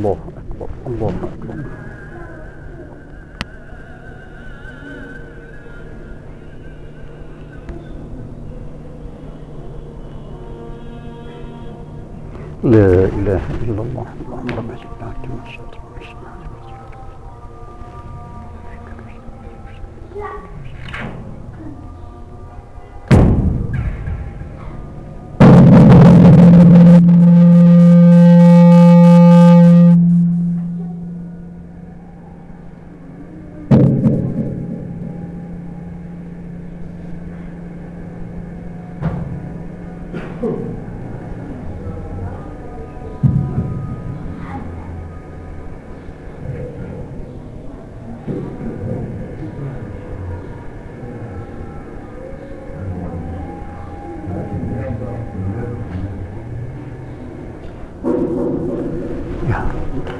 الله أكبر الله أكبر لا إله إلا الله اللهم رب العزة عما يصفون يا رب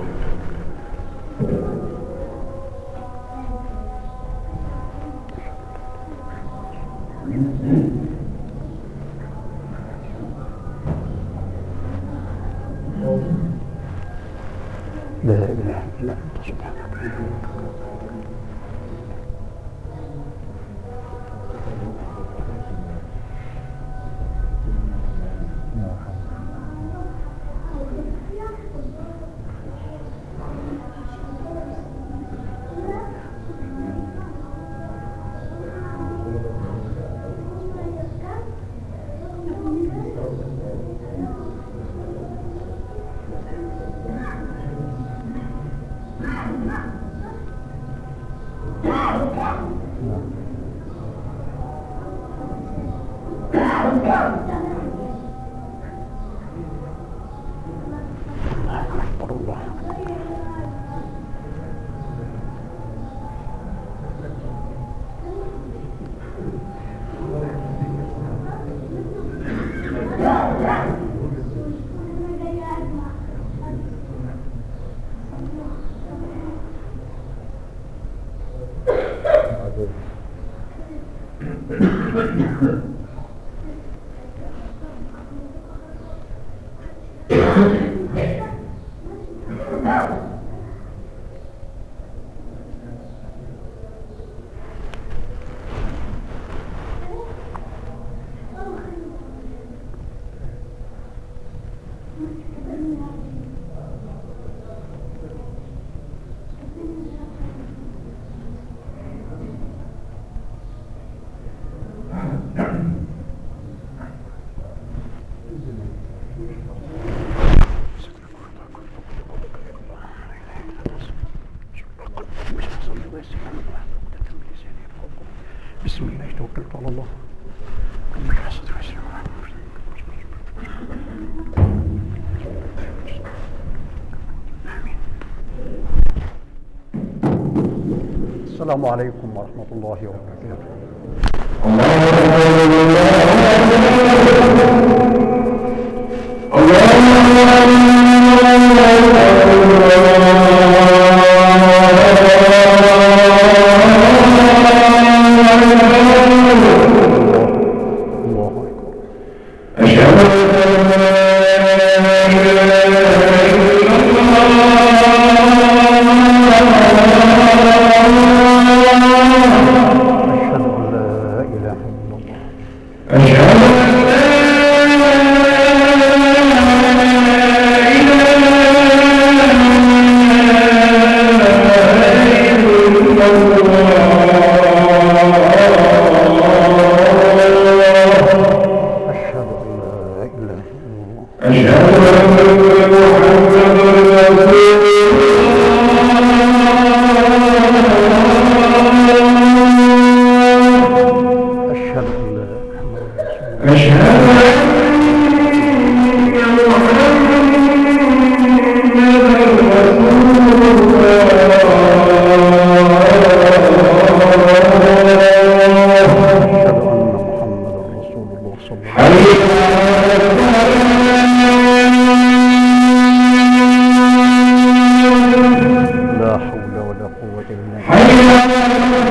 لا إله إلا أنت سبحانك الله أكبر الله أكبر بسم الله توكلت على الله رب العزة والسلام آمين السلام عليكم ورحمة الله وبركاته الله أكبر أشهد أن لا إله إلا الله أشهد أن لا إله إلا الله أشهد أن لا محمد رسول الله أشهد أن محمد رسول الله صلى الله عليه وسلم لا حول ولا قوة إلا بالله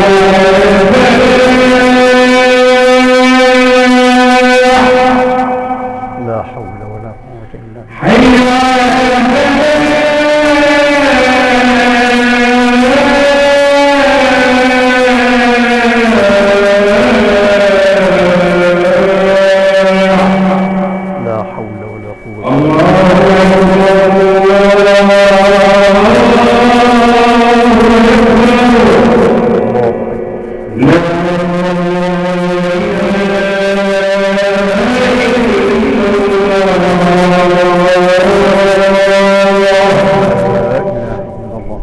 لا حول ولا قوة إلا بالله لا حول ولا قوة إلا الله أكبر لا إله إلا الله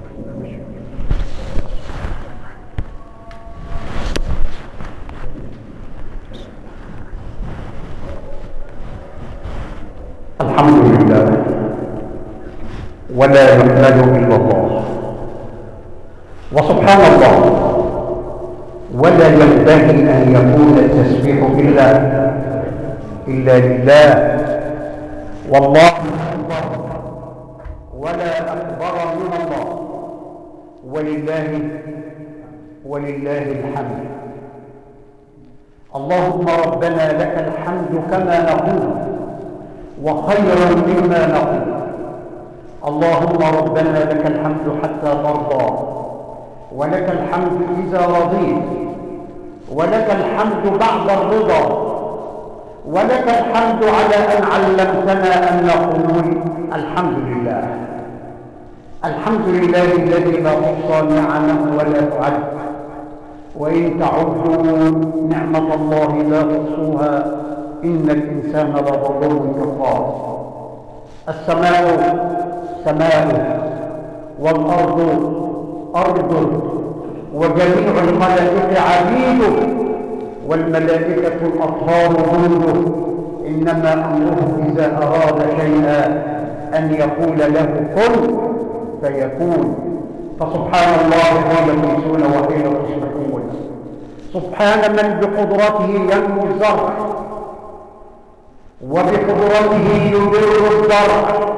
الحمد لله ولا يحمد الا الله وسبحان الله ولا ينبغي ان يكون التسبيح الا الا لله والله اكبر ولا اكبر من الله ولله ولله الحمد اللهم ربنا لك الحمد كما نقول وخيرا مما نقول اللهم ربنا لك الحمد حتى ترضى ولك الحمد إذا رضيت ولك الحمد بعد الرضا ولك الحمد على أن علمتنا أن نقول الحمد لله الحمد لله الذي لا تحصى نعمه ولا تعد وإن تعدوا نعمة الله لا تحصوها إن الإنسان لظلوم كفار السماء سماء والأرض أرض وجميع الملائكة عبيده والملائكة الأطهار جنده إنما أمره إذا أراد شيئا أن يقول له كن فيكون فسبحان الله حين تمسون وحين تصبحون سبحان من بقدرته ينمو الزرع وبقدرته يدر الزرع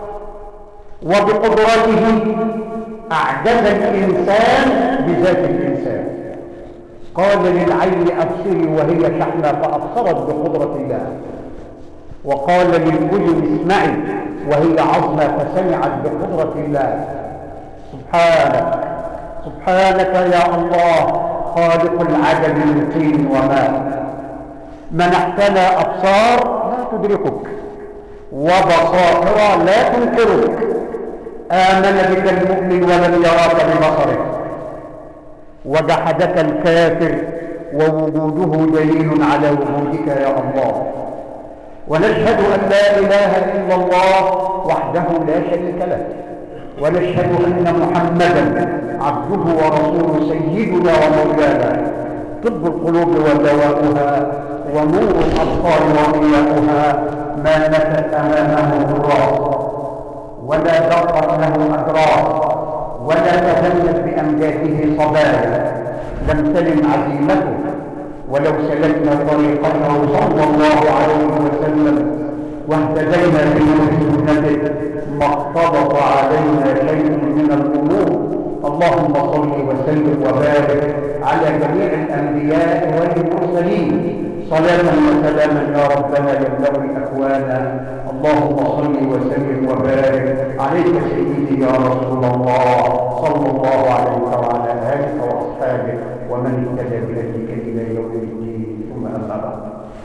وبقدرته أعجز الإنسان بذات الإنسان قال للعين أبصري وهي شحنة فأبصرت بقدرة الله وقال للأذن اسمعي وهي عظمة فسمعت بقدرة الله سبحانك سبحانك يا الله خالق العجب من طين وماء منحتنا أبصار لا تدركك وبصائر لا تنكرك آمن بك المؤمن ولم يراك ببصره وجحدك الكافر ووجوده دليل على وجودك يا الله ونشهد أن لا إله إلا الله وحده لا شريك له ونشهد أن محمدا عبده ورسوله سيدنا ومولانا طب القلوب ودواؤها ونور الأبصار وضياؤها ما نفت أمامه الراس ولا دقت له أدراس ولا تهنت بأمجاده صبايا لم تلم عزيمته ولو سلكنا طريقته صلى الله عليه وسلم واهتدينا بنور سنته ما اقتبض علينا شيء من الامور اللهم صل وسلم وبارك على جميع الانبياء والمرسلين صلاة وسلاما يا ربنا يملأ الاكوان اللهم صل وسلم وبارك عليك سيدي يا رسول الله صلى الله عليك وعلى اله واصحابه ومن اهتدى بهديك الى يوم الدين ثم اما بعد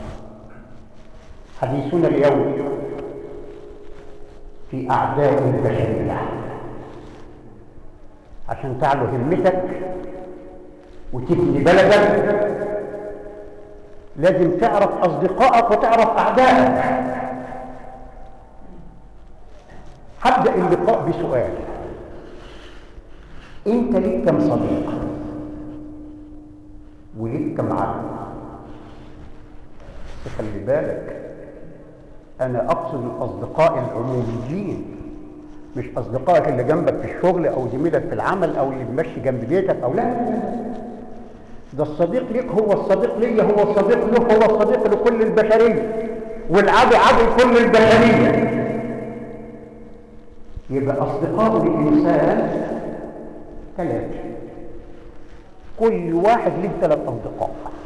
حديثنا اليوم في اعداء البشريه عشان تعلو همتك وتبني بلدك لازم تعرف اصدقائك وتعرف اعدائك هبدا اللقاء بسؤال انت ليك كم صديق وليك كم عدو بس خلي بالك انا اقصد الاصدقاء العموميين مش اصدقائك اللي جنبك في الشغل او زميلك في العمل او اللي بيمشي جنب بيتك او لا ده الصديق ليك هو الصديق ليا هو الصديق له هو الصديق لكل البشريه والعدو عدو كل البشريه يبقى اصدقاء الانسان ثلاثه كل واحد له ثلاث اصدقاء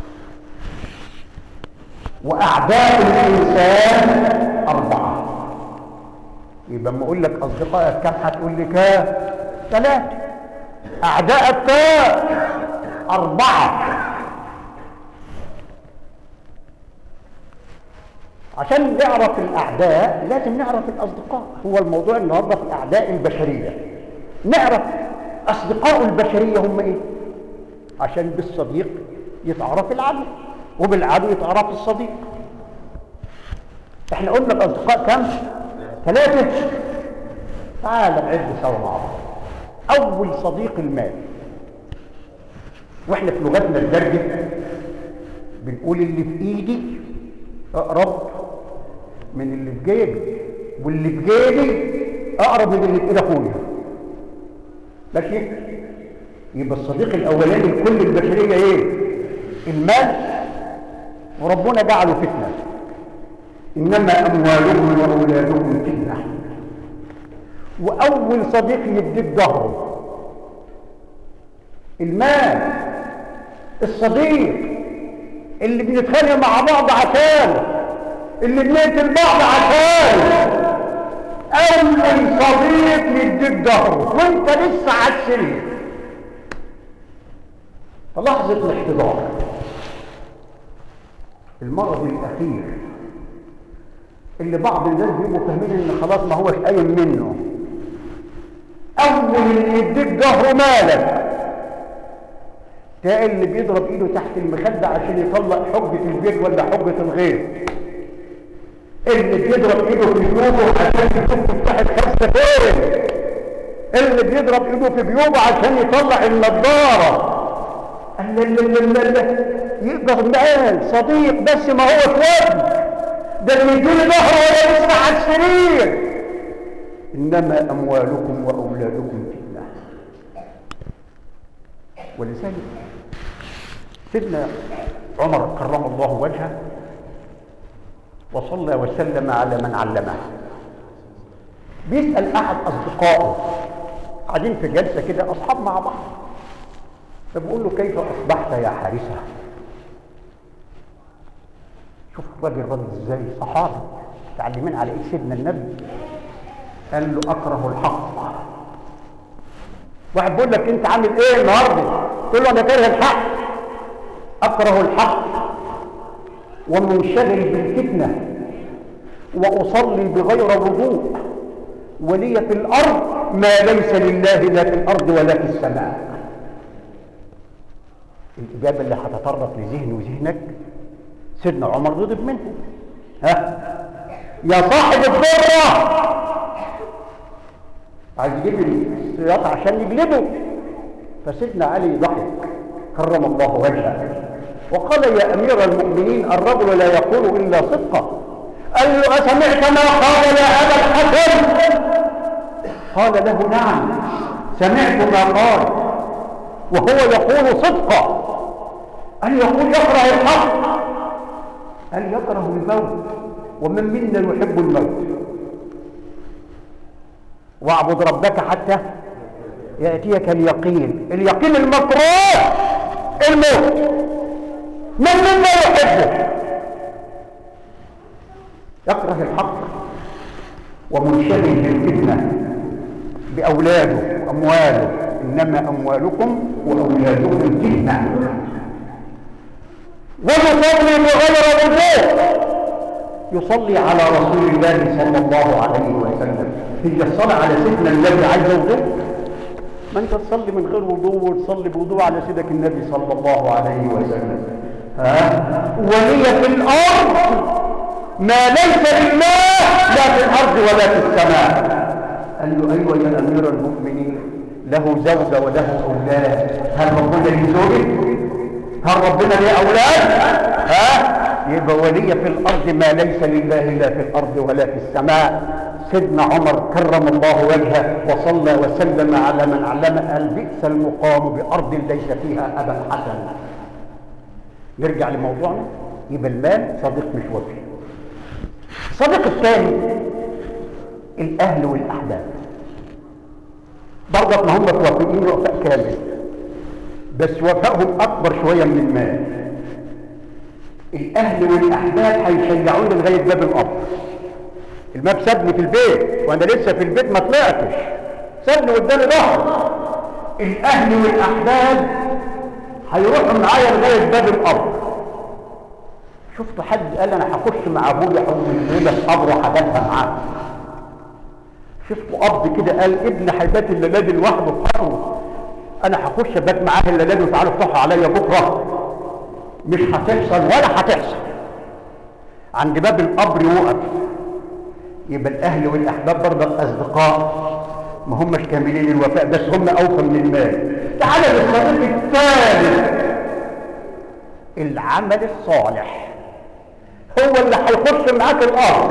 واعداء الانسان اربعه يبقى اما اقول لك اصدقائك كم هتقول لي كام ثلاثه اعدائك كام اربعه عشان نعرف الاعداء لازم نعرف الاصدقاء هو الموضوع النهارده في اعداء البشريه نعرف اصدقاء البشريه هم ايه عشان بالصديق يتعرف العدو وبالعدو يتعرف الصديق احنا قلنا الاصدقاء كم ثلاثه تعال نعد سوا مع بعض اول صديق المال واحنا في لغتنا الدارجه بنقول اللي في ايدي اقرب من اللي في جيبي واللي في جيبي اقرب من اللي في ايد اخويا ماشي يبقى الصديق الاولاني لكل البشريه ايه المال وربنا جعله فتنه انما اموالهم واولادهم فتنه واول صديق يديك ظهره المال الصديق اللي بنتخانق مع بعض عشانه اللي بنقتل بعض عشانه اول صديق يديك ظهره وانت لسه على السرير فلحظه الاحتضار المرض الاخير اللي بعض الناس بيبقوا فاهمين ان خلاص ما هوش قايم منه اول اللي يديك ظهره مالك تلاقي اللي بيضرب ايده تحت المخده عشان يطلق حجه البيت ولا حجه الغير اللي بيضرب ايده في جيوبه عشان يشوف مفتاح الخمسه فين اللي بيضرب ايده في جيوبه عشان يطلع النضاره لا لا لا لا لا يقدر مال صديق بس ما هو واد ده اللي يديني ظهره ولا لسه على السرير انما اموالكم واولادكم فتنه ولذلك سيدنا عمر كرم الله وجهه وصلى وسلم على من علمه بيسأل أحد أصدقائه قاعدين في جلسة كده أصحاب مع بعض فبقول له كيف أصبحت يا حارثة شوف الراجل رد ازاي صحابي تعلمين على ايه سيدنا النبي قال له اكره الحق واحد بيقول لك انت عامل ايه النهارده تقول له انا كاره الحق اكره الحق ومنشغل بالفتنه واصلي بغير وضوء ولي في الارض ما ليس لله لا في الارض ولا في السماء الاجابه اللي هتطرق لذهني وذهنك سيدنا عمر غضب منه ها يا صاحب الضره عايز يجيب السياط عشان يجلبه فسيدنا علي ضحك كرم الله وجهه وقال يا امير المؤمنين الرجل لا يقول الا صدقا قال له اسمعت ما قال يا ابا الحسن قال له نعم سمعت ما قال وهو يقول صدقا قال يقول يكره الحق قال يكره الموت ومن منا يحب الموت واعبد ربك حتى يأتيك اليقين اليقين المكروه الموت من منا يحبه يكره الحق ومنشغل بالفتنة بأولاده وأمواله إنما أموالكم وأولادكم فتنة ويصلي بغير وضوء يصلي على رسول الله صلى الله عليه وسلم هي الصلاة على سيدنا النبي عايز وضوء ما انت تصلي من غير وضوء وتصلي بوضوء على سيدك النبي صلى الله عليه وسلم ها ولي في الارض ما ليس لله لا في الارض ولا في السماء قال له ايوه يا امير المؤمنين له زوجه وله اولاد هل ربنا ليه زوجه هل ربنا ليه اولاد ها يبقى ولي في الارض ما ليس لله لا في الارض ولا في السماء سيدنا عمر كرم الله وجهه وصلى وسلم على من علم قال بئس المقام بارض ليس فيها ابا الحسن نرجع لموضوعنا يبقى المال صديق مش وفي الصديق الثاني الاهل والاحباب برضك ما هم موافقين وفاء كامل بس وفائهم اكبر شويه من المال الاهل والاحباب هيشجعوني لغايه باب القبر الماب سابني في البيت وانا لسه في البيت ما طلعتش سابني قدامي ظهر الاهل والاحباب هيروحوا معايا لغايه باب القبر شفت حد قال انا هخش مع ابويا او من ليله في قبره هباتها معاه شفت اب كده قال ابن هيبات الليله دي لوحده في قبره انا هخش ابات معاه الليله دي وتعالوا افتحوا عليا بكره مش هتحصل ولا هتحصل عند باب القبر يوقف يبقى الاهل والاحباب برضه اصدقاء ما همش كاملين الوفاء بس هم اوفى من المال تعال للصديق الثالث العمل الصالح هو اللي هيخش معاك الارض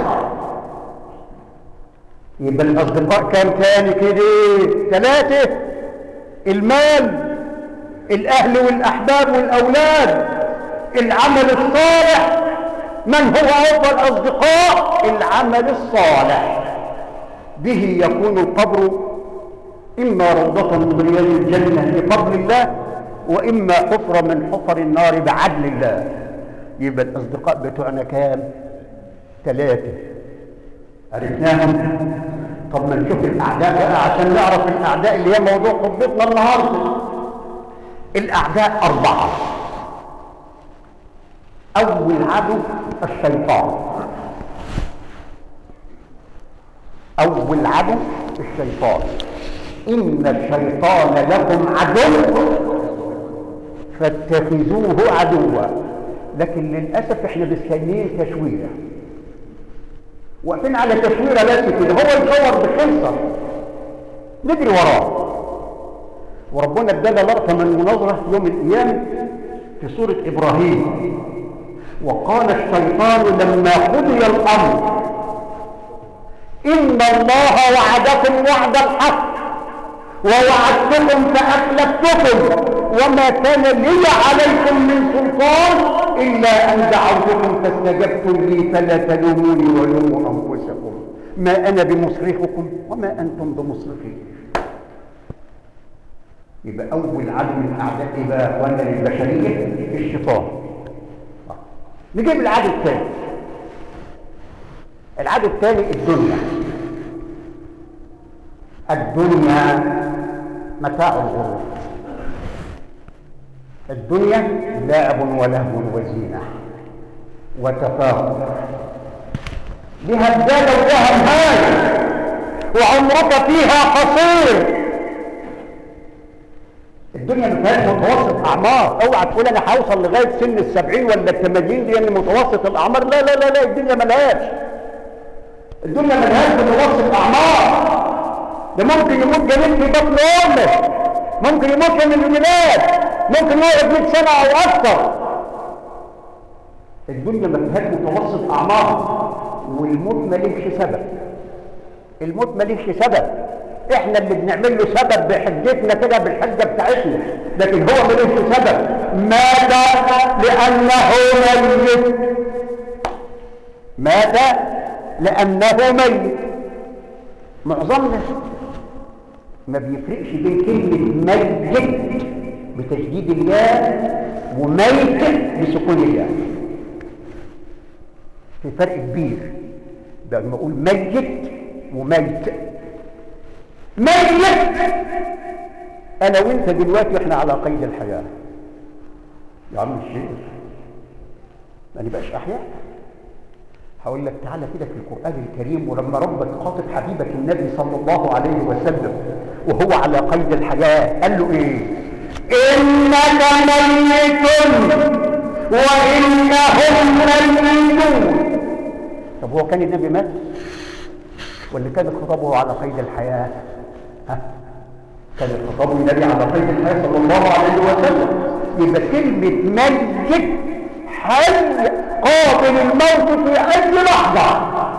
يبقى الاصدقاء كام تاني كده ثلاثه المال الاهل والاحباب والاولاد العمل الصالح من هو افضل الاصدقاء العمل الصالح به يكون القبر اما روضه من رياض الجنه بفضل الله واما حفره من حفر النار بعدل الله يبقى الاصدقاء بتوعنا كام ثلاثه عرفناهم طب ما نشوف الاعداء بقى عشان نعرف الاعداء اللي هي موضوع خطبتنا النهارده الاعداء اربعه اول عدو الشيطان اول عدو الشيطان ان الشيطان لكم عدو فاتخذوه عدوا لكن للاسف احنا مستنيين تشويره واقفين على تشويره بس كده هو يصور بخنصر نجري وراه وربنا ادانا لقطه من المناظره يوم القيامه في سوره ابراهيم وقال الشيطان لما قضي الامر ان الله وعدكم وعد الحق ووعدتكم فاخلفتكم وما كان لي عليكم من سلطان الا ان دعوتكم فاستجبتم لي فلا تلوموني ولوموا انفسكم ما انا بمصرخكم وما انتم بمصرخي يبقى اول عدو من اعداء ايه بقى يا اخوانا للبشريه الشيطان نجيب العدو الثاني العدو الثاني الدنيا الدنيا متاع الغرور الدنيا لعب ولهو وزينة وتفاخر لها بدالة ولها نهاية وعمرك فيها قصير الدنيا ما فيهاش متوسط اعمار اوعى تقول انا هوصل لغايه سن السبعين ولا الثمانين دي ان متوسط الاعمار لا لا لا لا الدنيا ملهاش الدنيا ملهاش متوسط اعمار ده ممكن يموت جميل في بطن امه ممكن يموت من الميلاد ممكن يقعد 100 سنه او اكثر الدنيا ما فيهاش متوسط اعمار والموت مالكش سبب الموت مالكش سبب احنا اللي بنعمل له سبب بحجتنا كده بالحجه بتاعتنا لكن هو مالوش سبب مات لانه ميت مات لانه ميت معظمنا ما بيفرقش بين كلمه ميت بتشديد الياء وميت بسكون الياء في فرق كبير ده لما اقول ميت وميت ميت انا وانت دلوقتي احنا على قيد الحياه يا عم الشيخ ما نبقاش احياء هقول لك تعالى كده في القران الكريم ولما ربك خاطب حبيبك النبي صلى الله عليه وسلم وهو على قيد الحياه قال له ايه انك ميت وانهم ميتون طب هو كان النبي مات واللي كان خطابه على قيد الحياه ها كان خطاب النبي على قيد الحياه صلى الله عليه وسلم يبقى كلمه ميت حي قابل الموت في اي لحظه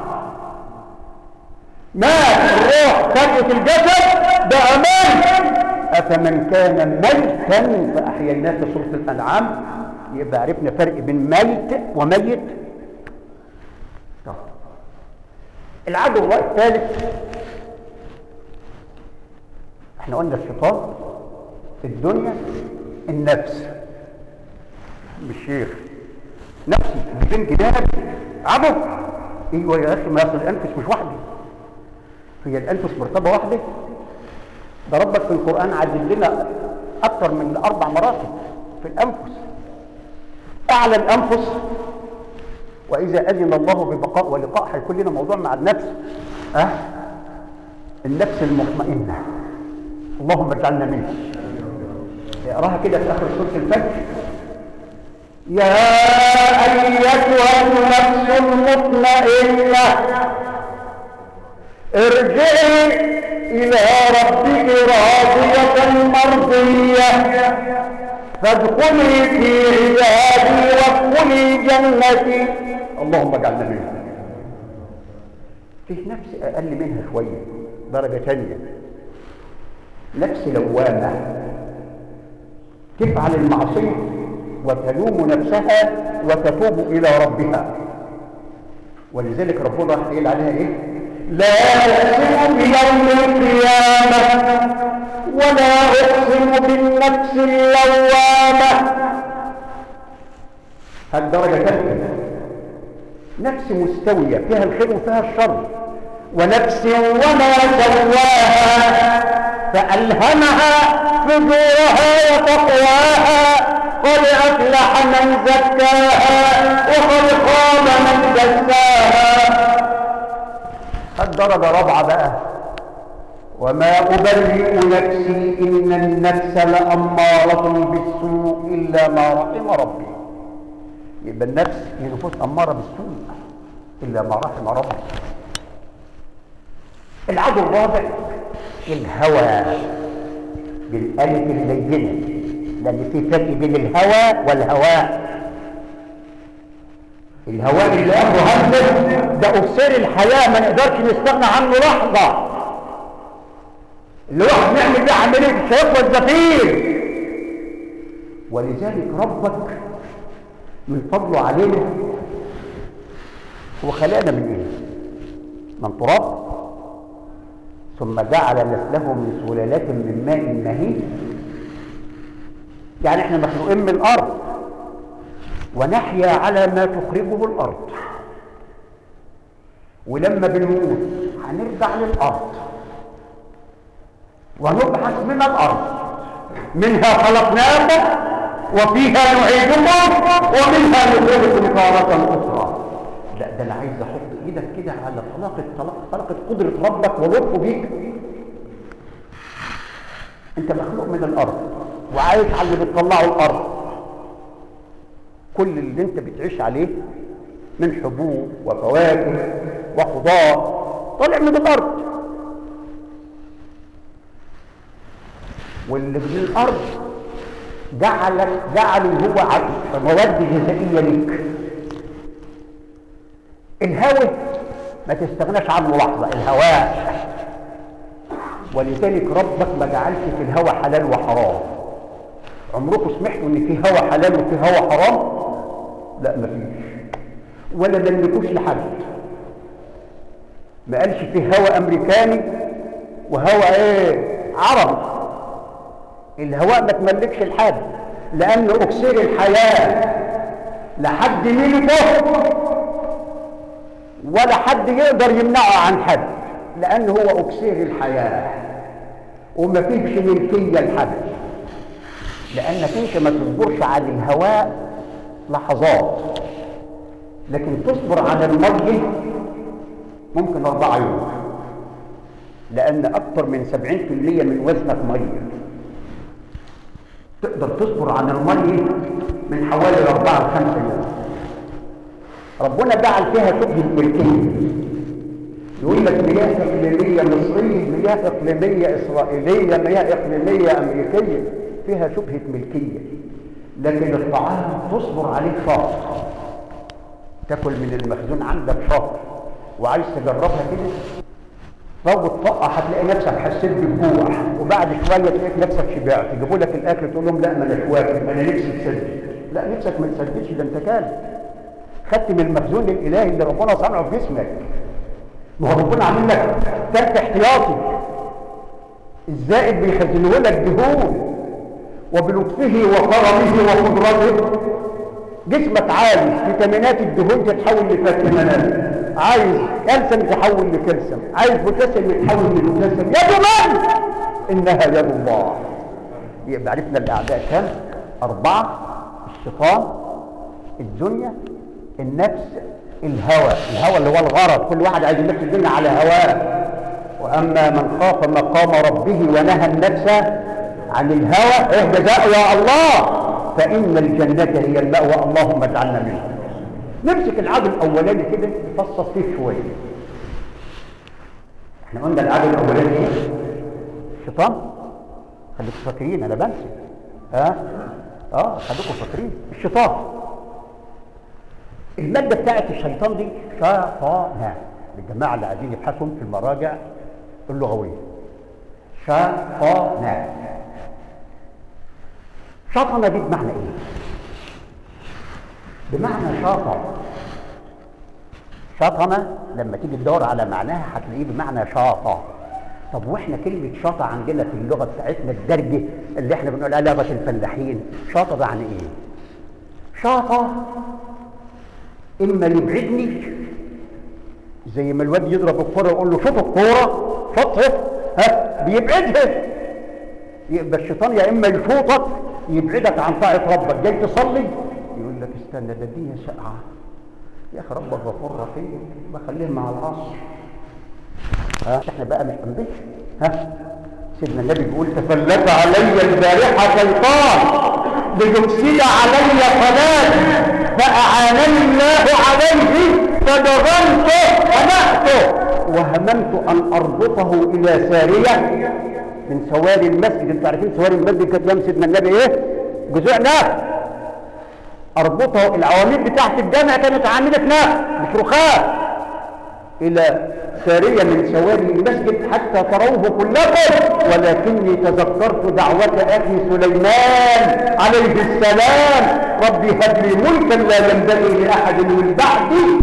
مات الروح فجأة الجسد بقى ميت أفمن كان ميتا فأحييناه في سورة الأنعام يبقى عرفنا فرق بين ميت وميت طب. العدو الثالث احنا قلنا الشيطان الدنيا النفس مش شيخ نفسي بين جناب عبد ايوه يا اخي ما اصل الانفس مش واحده هي الانفس مرتبه واحده ده ربك في القران عدل لنا اكثر من اربع مراتب في الانفس اعلى الانفس واذا اذن الله ببقاء ولقاء هيكون لنا موضوع مع النفس أه؟ النفس المطمئنه اللهم اجعلنا منها اقراها كده في اخر سوره الفجر يا ايتها النفس المطمئنه ارجعي الى ربك راضيه مرضيه فادخلي في عبادي وادخلي جنتي اللهم اجعلنا منها فيه نفس اقل منها شويه درجه ثانيه نفس لوامه تفعل المعصيه وتلوم نفسها وتتوب الى ربها ولذلك ربنا قال عليها ايه لا اقسم بيوم القيامه ولا اقسم بالنفس اللوامه الدرجه ثالثه نفس مستويه فيها الخير وفيها الشر ونفس وما سواها فالهمها فجورها وتقواها قد افلح من زكاها وقد خاب من دساها الدرجه رابعه بقى وما ابرئ نفسي ان النفس لاماره بالسوء الا ما رحم ربي يبقى النفس هي نفوس اماره بالسوء الا ما رحم ربي العدو الرابع الهوى بالالف اللينه لان في فرق بين الهوى والهواء الهواء اللي امره همزه ده افسير الحياه ما نقدرش نستغنى عنه لحظه اللي واحد نعمل بيه عمليه الشيخ والزفير ولذلك ربك من فضله علينا هو خلقنا من ايه من تراب ثم جعل نسله من سلالات من ماء مهين يعني احنا مخلوقين من الارض ونحيا على ما تخرجه الارض ولما بنموت هنرجع للارض ونبحث من الارض منها خلقناكم وفيها نعيدكم ومنها نخرجكم تارة اخرى لا ده انا عايز احط ايدك كده على طلاقة طلاقة طلاقة قدرة ربك ولطفه بيك انت مخلوق من الارض وعايش على اللي بتطلعه الارض كل اللي انت بتعيش عليه من حبوب وفواكه وخضار طالع من الارض واللي من الارض جعلك جعله هو مواد غذائيه ليك الهواء ما تستغناش عنه لحظه الهواء ولذلك ربك ما جعلش في الهواء حلال وحرام عمركم سمعتوا ان في هواء حلال وفي هواء حرام لا مفيش ولا ملكوش لحد ما قالش في هواء امريكاني وهواء ايه عربي الهواء ما تملكش لحد لان اكسير الحياه لحد ملكه ولا حد يقدر يمنعه عن حد لان هو اكسير الحياه وما فيش ملكيه لحد لانك انت ما تصبرش على الهواء لحظات لكن تصبر على الميه ممكن اربعة يوم لان اكثر من 70% من وزنك ميه تقدر تصبر عن الميه من حوالي أربعة لخمسة يوم ربنا جعل فيها شبه ملكيه يقول لك مياه اقليميه مصريه مياه اقليميه اسرائيليه مياه اقليميه امريكيه فيها شبهه ملكيه لكن الطعام تصبر عليه شهر تاكل من المخزون عندك شهر وعايز تجربها كده لو الطاقة هتلاقي نفسك حسيت بالجوع وبعد شوية تلاقي نفسك شبعت يجيبوا لك الأكل تقول لهم لا ما أنا واكل ما أنا نفسي تسدد لا نفسك ما تسددش ده أنت كان خدت من المخزون الإلهي اللي ربنا صنعه في جسمك ما هو ربنا عامل لك تلك احتياطي الزائد بيخزنه لك دهون وبلطفه وكرمه وقدرته جسمك عايز فيتامينات الدهون تتحول لفيتامينات عايز كالسيوم يتحول لكالسيوم عايز بوتاسيوم يتحول لبوتاسيوم يد من انها يد الله يبقى عرفنا الاعداء كام اربعه الشيطان الدنيا النفس الهوى الهوى اللي هو الغرض كل واحد عايز يمشي الدنيا على هواه واما من خاف مقام ربه ونهى النفس عن الهوى ايه جزاء يا الله فان الجنه هي الماوى اللهم اجعلنا منها نمسك العدد الاولاني كده نفصص فيه شويه احنا قلنا العدد الاولاني ايه الشيطان خليكم فاكرين انا بنسى ها اه خليكم فاكرين الشيطان المادة بتاعت الشيطان دي شيطانة للجماعة اللي قاعدين يبحثوا في المراجع اللغوية شيطانة شطنة دي بمعنى ايه؟ بمعنى شاطر شطنة لما تيجي تدور على معناها هتلاقيه بمعنى شاطة طب واحنا كلمة شاطة عندنا في اللغة بتاعتنا الدرجة اللي احنا بنقول عليها لغة الفلاحين شاطة ده عن ايه؟ شاطة اما يبعدني زي ما الواد يضرب الكرة ويقول له شوط الكورة شوطها ها بيبعدها يبقى الشيطان يا اما يشوطك يبعدك عن طاعة ربك جاي تصلي يقول لك استنى ده الدنيا ساقعة يا اخي ربك غفور رحيم بخليه مع العصر ها احنا بقى مش انبش ها سيدنا النبي بيقول تفلت علي البارحة شيطان ليفسد علي صلاتي فأعانني الله عليه فدغمته فنحته وهممت أن أربطه إلى سارية من سواري المسجد انتوا عارفين سواري المسجد كانت يوم سيدنا النبي ايه؟ جزء نخل أربطه العواميد بتاعت الجامع كانت عاملة نخل مش رخام إلى سارية من سواري المسجد حتى تروه كلكم ولكني تذكرت دعوة أخي سليمان عليه السلام ربي هب لي ملكا لا ينبغي لأحد من بعدي